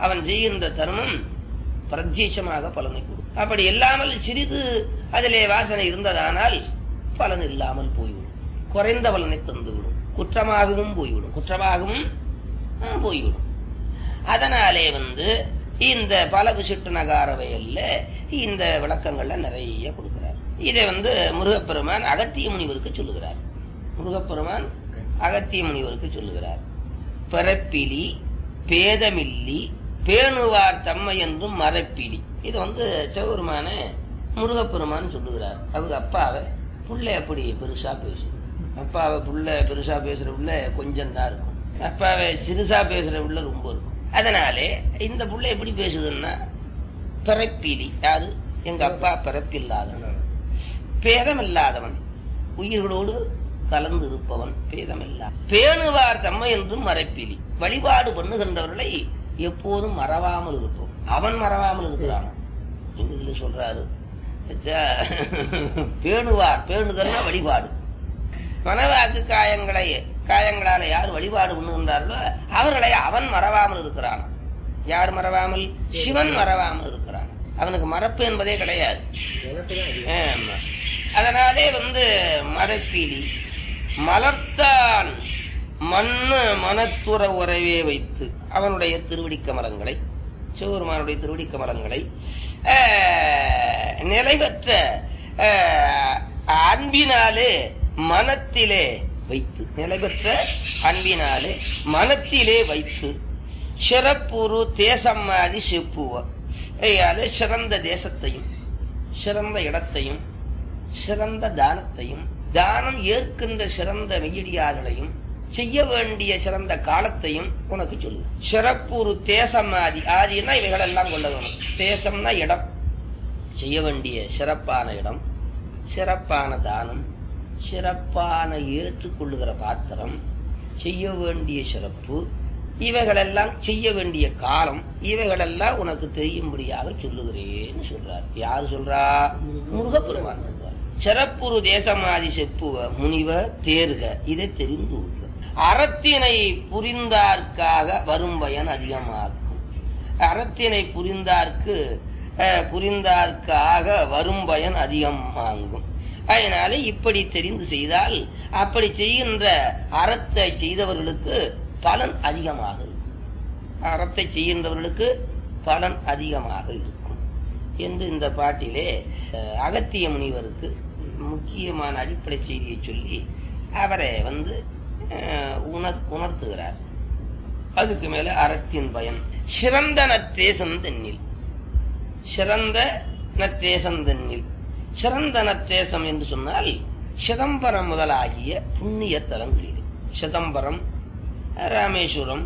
அவன் செய்கின்ற தர்மம் பிரத்யட்சமாக பலனை கொடுக்கும் அப்படி இல்லாமல் சிறிது அதிலே வாசனை இருந்ததானால் பலன் இல்லாமல் போய்விடும் குறைந்த பலனை தந்துவிடும் குற்றமாகவும் போய்விடும் குற்றமாகவும் ஆ, போய்விடும் அதனாலே வந்து இந்த பல விசிட்டு நகார வயல்ல இந்த விளக்கங்கள்ல நிறைய கொடுக்கிறார் இதை வந்து முருகப்பெருமான் அகத்திய முனிவருக்கு சொல்லுகிறார் முருகப்பெருமான் அகத்திய முனிவருக்கு சொல்லுகிறார் பிறப்பிலி பேதமில்லி பேணுவார் தம்மை என்றும் மரப்பிலி இது வந்து சிவபெருமான முருகப்பெருமான் சொல்லுகிறார் அவங்க அப்பாவை புள்ள அப்படி பெருசா பேசு அப்பாவை புள்ள பெருசா பேசுற புள்ள கொஞ்சம் தான் இருக்கும் அப்பாவை சிறுசா பேசுற புள்ள ரொம்ப இருக்கும் அதனாலே இந்த புள்ள எப்படி பேசுதுன்னா பிறப்பிலி யாரு எங்க அப்பா பிறப்பில்லாதவன் பேதமில்லாதவன் உயிர்களோடு கலந்து இருப்பவன் பேதமில்லா பேணுவார் தம்மை என்றும் மறைப்பிலி வழிபாடு பண்ணுகின்றவர்களை எப்போதும் மறவாமல் இருப்போம் அவன் மறவாமல் இருக்கிறான் இதுல சொல்றாரு ச்சே, பேணுவார் பேணுதல்னா வழிபாடு மனவாக்கு காயங்களை காயங்களால யார் வழிபாடு பண்ணுகின்றார்களோ அவர்களை அவன் மறவாமல் இருக்கிறான் யார் மறவாமல் சிவன் மறவாமல் இருக்கிறான் அவனுக்கு மறப்பு என்பதே கிடையாது ஆமா. அதனாலே வந்து மரப்பிலி மலர்த்தான் மண்ணு மனத்துற உறவே வைத்து அவனுடைய திருவடி கமலங்களை சிவபெருமானுடைய திருவடி கமலங்களை ஆஹ், நிலைபெற்ற ஆஹ், அன்பினாலே மனத்திலே வைத்து நிலைபெற்ற அன்பினாலே மனத்திலே வைத்து சிறப்புரு தேசம்மாதி செப்புவ ஐயாலே சிறந்த தேசத்தையும் சிறந்த இடத்தையும் சிறந்த தானத்தையும் தானம் ஏற்கின்ற சிறந்த மெய்யடியார்களையும் செய்ய வேண்டிய சிறந்த காலத்தையும் உனக்கு சொல்லு சிறப்பு ஒரு தேசம் ஆதி ஆதினா இவைகளெல்லாம் கொள்ள வேணும் தேசம்னா இடம் செய்ய வேண்டிய சிறப்பான இடம் சிறப்பான தானம் சிறப்பான ஏற்றுக்கொள்ளுகிற பாத்திரம் செய்ய வேண்டிய சிறப்பு இவைகளெல்லாம் செய்ய வேண்டிய காலம் இவைகளெல்லாம் உனக்கு தெரியும்படியாக சொல்லுகிறேன்னு சொல்றார் யாரு சொல்றா முருகப்பெருமான் சொல்றார் சிறப்புரு தேசமாதி செப்புவ முனிவ தேர்க இதை தெரிந்து கொள்க அறத்தினை புரிந்தார்க்காக வரும் பயன் அதிகமாக்கும் அறத்தினை புரிந்தார்க்கு அஹ், புரிந்தார்க்காக வரும் பயன் அதிகமாகும் அதனால இப்படி தெரிந்து செய்தால் அப்படி செய்கின்ற அறத்தை செய்தவர்களுக்கு பலன் அதிகமாக இருக்கும் அறத்தை செய்கின்றவர்களுக்கு பலன் அதிகமாக இருக்கும் என்று இந்த பாட்டிலே அஹ், அகத்திய முனிவருக்கு முக்கியமான அடிப்படை செய்தியை சொல்லி அவரை வந்து அஹ், உணர் உணர்த்துகிறார் அதுக்கு மேல அறத்தின் பயன் சிறந்த நற்றேசந்தென்னில் சிறந்த நற்றேசந்தென்னில் சிறந்த நற்றேசம் என்று சொன்னால் சிதம்பரம் முதலாகிய புண்ணிய தலங்களில் சிதம்பரம் ராமேஸ்வரம்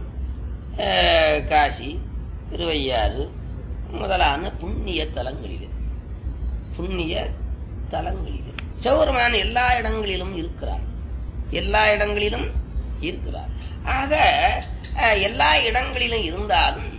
அஹ், காசி திருவையாறு முதலான புண்ணிய தலங்களில் புண்ணிய தலங்களில் சிவபெருமான் எல்லா இடங்களிலும் இருக்கிறார் எல்லா இடங்களிலும் இருக்கிறார் ஆக அஹ், எல்லா இடங்களிலும் இருந்தாலும்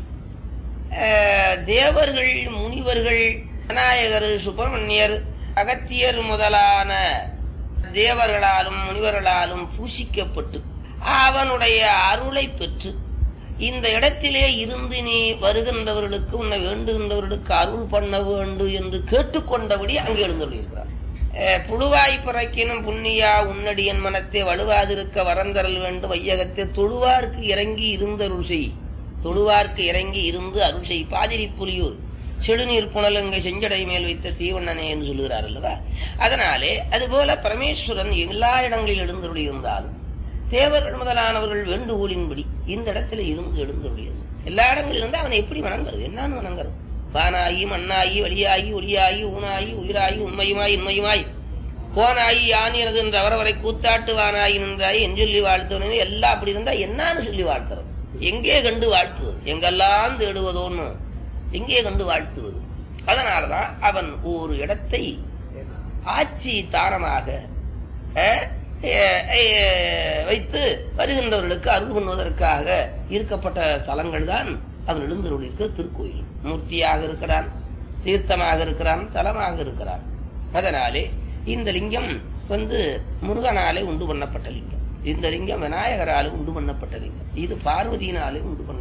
அஹ், தேவர்கள் முனிவர்கள் விநாயகர் சுப்பிரமணியர் அகத்தியர் முதலான தேவர்களாலும் முனிவர்களாலும் பூசிக்கப்பட்டு அவனுடைய அருளை பெற்று இந்த இடத்திலே இருந்து நீ வருகின்றவர்களுக்கு உன்னை வேண்டுகின்றவர்களுக்கு அருள் பண்ண வேண்டும் என்று கேட்டுக்கொண்டபடி அங்கே எழுந்துள்ளார் புழுவாய் பிறக்கினும் புண்ணியா உன்னடியன் மனத்தை வலுவாதிருக்க வரந்தரல் வேண்டும் வையகத்தை தொழுவார்க்கு இறங்கி இருந்தருள் செய் தொழுவார்க்கு இறங்கி இருந்து அருள் செய் பாதிரி புலியூர் செடுநீர் புனலங்கை செஞ்சடை மேல் வைத்த தீவண்ணனே என்று சொல்லுகிறார் அல்லவா அதனாலே அதுபோல பரமேஸ்வரன் எல்லா இடங்களில் எழுந்தருளி இருந்தாலும் தேவர்கள் முதலானவர்கள் வேண்டுகோளின்படி இந்த இடத்துல இருந்து எழுந்தருளியது எல்லா இடங்களில் இருந்து அவனை எப்படி வணங்குறது என்னன்னு வணங்குறது வானாயி மண்ணாயி வழியாயி ஒளியாயி ஊனாயி உயிராயி உண்மையுமாய் இன்மையுமாய் போனாயி யானியனது என்ற அவரவரை கூத்தாட்டு வானாயி நின்றாய் என் சொல்லி வாழ்த்தவனே எல்லாம் அப்படி இருந்தா என்னன்னு சொல்லி வாழ்த்துறது எங்கே கண்டு வாழ்த்துவது எங்கெல்லாம் தேடுவதோன்னு எங்கே கண்டு வாழ்த்துவது அதனாலதான் அவன் ஒரு இடத்தை ஆட்சி தானமாக அஹ், அஹ், அஹ், வைத்து வருகின்றவர்களுக்கு அருள் பண்ணுவதற்காக இருக்கப்பட்ட ஸ்தலங்கள் தான் அவன் எழுந்தருளிருக்கிற திருக்கோயில் மூர்த்தியாக இருக்கிறான் தீர்த்தமாக இருக்கிறான் தலமாக இருக்கிறான் அதனாலே இந்த லிங்கம் வந்து முருகனாலே உண்டு பண்ணப்பட்ட லிங்கம் இந்த லிங்கம் விநாயகராலே உண்டு பண்ணப்பட்ட லிங்கம் இது பார்வதியினாலே உண்டு பண்ண